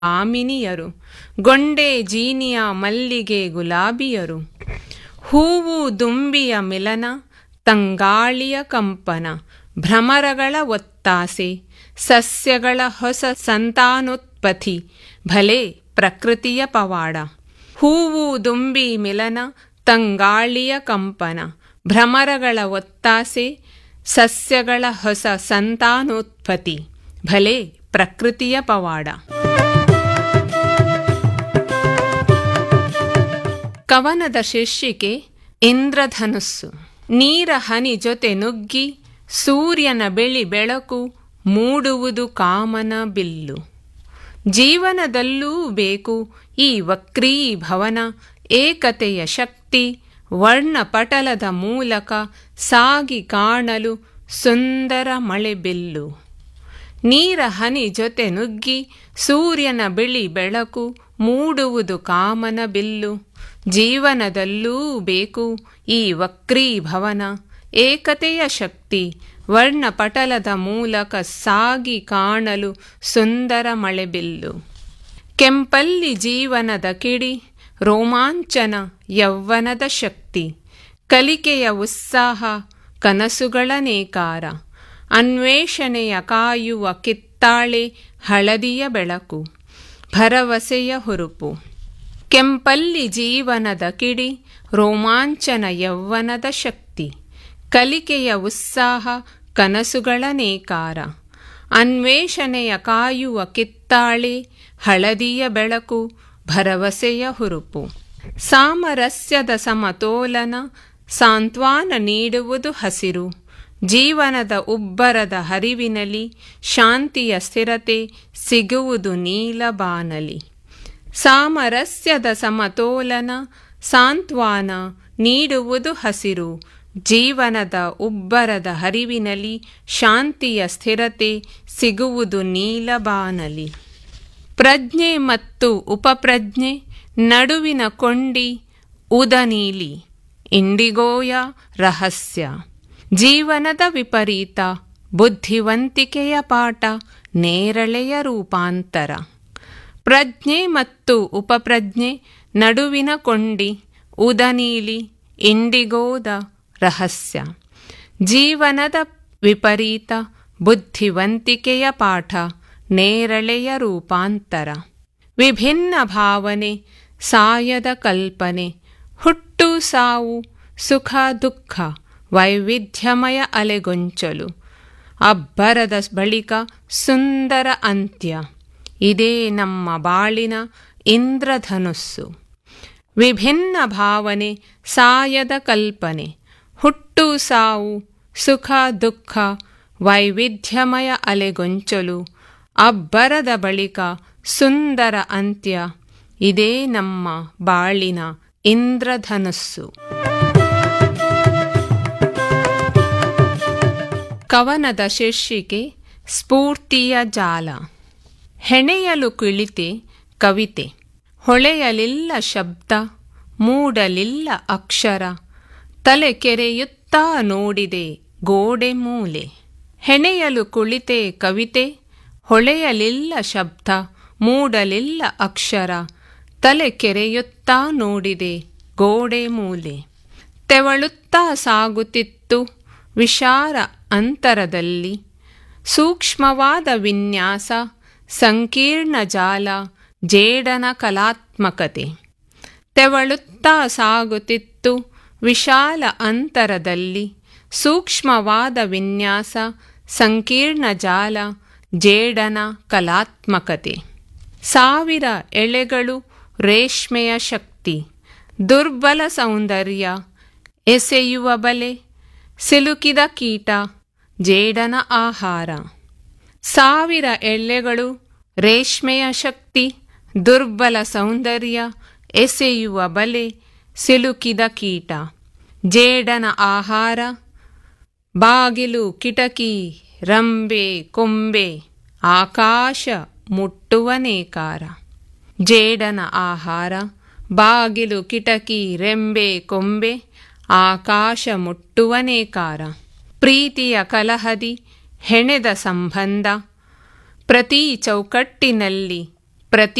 ಆಮಿನಿಯರು ಗೊಂಡೆ ಜೀನಿಯ ಮಲ್ಲಿಗೆ ಗುಲಾಬಿಯರು ಹೂವು ದುಂಬಿಯ ಮಿಲನ ತಂಗಾಳಿಯ ಕಂಪನ ಭ್ರಮರಗಳ ಒತ್ತಾಸೆ ಸಸ್ಯಗಳ ಹೊಸ ಸಂತಾನೋತ್ಪತ್ತಿ ಭಲೆ ಪ್ರಕೃತಿಯ ಪವಾಡ ಹೂವು ದುಂಬಿ ಮಿಲನ ತಂಗಾಳಿಯ ಕಂಪನ ಭ್ರಮರಗಳ ಒತ್ತಾಸೆ ಸಸ್ಯಗಳ ಹೊಸ ಸಂತಾನೋತ್ಪತ್ತಿ ಭಲೆ ಪ್ರಕೃತಿಯ ಪವಾಡ ಕವನದ ಶೀರ್ಷಿಕೆ ಇಂದ್ರಧನುಸ್ಸು ನೀರ ಹನಿ ಜೊತೆ ನುಗ್ಗಿ ಸೂರ್ಯನ ಬೆಳಿ ಬೆಳಕು ಮೂಡುವುದು ಕಾಮನ ಬಿಲ್ಲು ಜೀವನದಲ್ಲೂ ಬೇಕು ಈ ವಕ್ರೀಭವನ ಏಕತೆಯ ಶಕ್ತಿ ವರ್ಣಪಟಲದ ಮೂಲಕ ಸಾಗಿ ಕಾಣಲು ಸುಂದರ ಮಳೆಬಿಲ್ಲು ನೀರ ಹನಿ ಜೊತೆ ನುಗ್ಗಿ ಸೂರ್ಯನ ಬಿಳಿ ಬೆಳಕು ಮೂಡುವುದು ಕಾಮನ ಬಿಲ್ಲು ಜೀವನದಲ್ಲೂ ಬೇಕು ಈ ವಕ್ರೀಭವನ ಏಕತೆಯ ಶಕ್ತಿ ವರ್ಣಪಟಲದ ಮೂಲಕ ಸಾಗಿ ಕಾಣಲು ಸುಂದರ ಮಳೆಬಿಲ್ಲು ಕೆಂಪಲ್ಲಿ ಜೀವನದ ಕಿಡಿ ರೋಮಾಂಚನ ಯೌವನದ ಶಕ್ತಿ ಕಲಿಕೆಯ ಉತ್ಸಾಹ ಕನಸುಗಳ ನೇಕಾರ ಅನ್ವೇಷಣೆಯ ಕಾಯುವ ಕಿತ್ತಾಳೆ ಹಳದಿಯ ಬೆಳಕು ಭರವಸೆಯ ಹುರುಪು ಕೆಂಪಲ್ಲಿ ಜೀವನದ ಕಿಡಿ ರೋಮಾಂಚನ ಯೌವನದ ಶಕ್ತಿ ಕಲಿಕೆಯ ಉತ್ಸಾಹ ಕನಸುಗಳ ನೇಕಾರ ಅನ್ವೇಷಣೆಯ ಕಾಯುವ ಕಿತ್ತಾಳೆ ಹಳದಿಯ ಬೆಳಕು ಭರವಸೆಯ ಹುರುಪು ಸಾಮರಸ್ಯದ ಸಮತೋಲನ ಸಾಂತ್ವನ ನೀಡುವುದು ಹಸಿರು ಜೀವನದ ಉಬ್ಬರದ ಹರಿವಿನಲ್ಲಿ ಶಾಂತಿಯ ಸ್ಥಿರತೆ ಸಿಗುವುದು ನೀಲ ಬಾನಲಿ ಸಾಮರಸ್ಯದ ಸಮತೋಲನ ಸಾಂತ್ವನ ನೀಡುವುದು ಹಸಿರು ಜೀವನದ ಉಬ್ಬರದ ಹರಿವಿನಲ್ಲಿ ಶಾಂತಿಯ ಸ್ಥಿರತೆ ಸಿಗುವುದು ನೀಲ ಬಾನಲಿ ಪ್ರಜ್ಞೆ ಮತ್ತು ಉಪಪ್ರಜ್ಞೆ ನಡುವಿನ ಕೊಂಡಿ ಉದನೀಲಿ ಇಂಡಿಗೋಯ ರಹಸ್ಯ ಜೀವನದ ವಿಪರೀತ ಬುದ್ಧಿವಂತಿಕೆಯ ಪಾಠ ನೇರಳೆಯ ರೂಪಾಂತರ ಪ್ರಜ್ಞೆ ಮತ್ತು ಉಪಪ್ರಜ್ಞೆ ನಡುವಿನ ಕೊಂಡಿ ಉದನೀಲಿ ಇಂಡಿಗೋದ ರಹಸ್ಯ ಜೀವನದ ವಿಪರೀತ ಬುದ್ಧಿವಂತಿಕೆಯ ಪಾಠ ನೇರಳೆಯ ರೂಪಾಂತರ ವಿಭಿನ್ನ ಭಾವನೆ ಸಾಯದ ಕಲ್ಪನೆ ಹುಟ್ಟು ಸಾವು ಸುಖ ದುಃಖ ವೈವಿಧ್ಯಮಯ ಅಲೆಗೊಂಚಲು ಅಬ್ಬರದ ಬಳಿಕ ಸುಂದರ ಅಂತ್ಯ ಇದೇ ನಮ್ಮ ಬಾಳಿನ ಇಂದ್ರಧನುಸ್ಸು ವಿಭಿನ್ನ ಭಾವನೆ ಸಾಯದ ಕಲ್ಪನೆ ಹುಟ್ಟು ಸಾವು ಸುಖ ದುಃಖ ವೈವಿಧ್ಯಮಯ ಅಲೆಗೊಂಚಲು ಅಬ್ಬರದ ಬಳಿಕ ಸುಂದರ ಅಂತ್ಯ ಇದೇ ನಮ್ಮ ಬಾಳಿನ ಇಂದ್ರಧನುಸ್ಸು ಕವನದ ಶೀರ್ಷಿಕೆ ಸ್ಫೂರ್ತಿಯ ಜಾಲ ಹೆಣೆಯಲು ಕುಳಿತೆ ಕವಿತೆ ಹೊಳೆಯಲಿಲ್ಲ ಶಬ್ದ ಮೂಡಲಿಲ್ಲ ಅಕ್ಷರ ತಲೆ ಕೆರೆಯುತ್ತಾ ನೋಡಿದೆ ಗೋಡೆ ಮೂಲೆ ಹೆಣೆಯಲು ಕುಳಿತೆ ಕವಿತೆ ಹೊಳೆಯಲಿಲ್ಲ ಶಬ್ದ ಮೂಡಲಿಲ್ಲ ಅಕ್ಷರ ತಲೆ ಕೆರೆಯುತ್ತಾ ನೋಡಿದೆ ಗೋಡೆ ಮೂಲೆ ತೆವಳುತ್ತಾ ಸಾಗುತ್ತಿತ್ತು ವಿಶಾರ ಅಂತರದಲ್ಲಿ ಸೂಕ್ಷ್ಮವಾದ ವಿನ್ಯಾಸ ಸಂಕೀರ್ಣ ಜಾಲ ಜೇಡನ ಕಲಾತ್ಮಕತೆ ತೆವಳುತ್ತಾ ಸಾಗುತ್ತಿತ್ತು ವಿಶಾಲ ಅಂತರದಲ್ಲಿ ಸೂಕ್ಷ್ಮವಾದ ವಿನ್ಯಾಸ ಸಂಕೀರ್ಣ ಜಾಲ ಜೇಡನ ಕಲಾತ್ಮಕತೆ ಸಾವಿರ ಎಳೆಗಳು ರೇಷ್ಮೆಯ ಶಕ್ತಿ ದುರ್ಬಲ ಸೌಂದರ್ಯ ಎಸೆಯುವ ಬಲೆ ಸಿಲುಕಿದ ಕೀಟ ಜೇಡನ ಆಹಾರ ಸಾವಿರ ಎಳ್ಳೆಗಳು ರೇಷ್ಮೆಯ ಶಕ್ತಿ ದುರ್ಬಲ ಸೌಂದರ್ಯ ಎಸೆಯುವ ಬಲೆ ಸಿಲುಕಿದ ಕೀಟ ಜೇಡನ ಆಹಾರ ಬಾಗಿಲು ಕಿಟಕಿ ರಂಬೆ ಕೊಂಬೆ ಆಕಾಶ ಮುಟ್ಟುವ ನೇಕಾರ ಜೇಡನ ಆಹಾರ ಬಾಗಿಲು ಕಿಟಕಿ ರೆಂಬೆ ಕೊಂಬೆ ಆಕಾಶ ಮುಟ್ಟುವ ನೇಕಾರ ಪ್ರೀತಿಯ ಕಲಹದಿ ಹೆಣೆದ ಸಂಬಂಧ ಪ್ರತಿ ಚೌಕಟ್ಟಿನಲ್ಲಿ ಪ್ರತಿ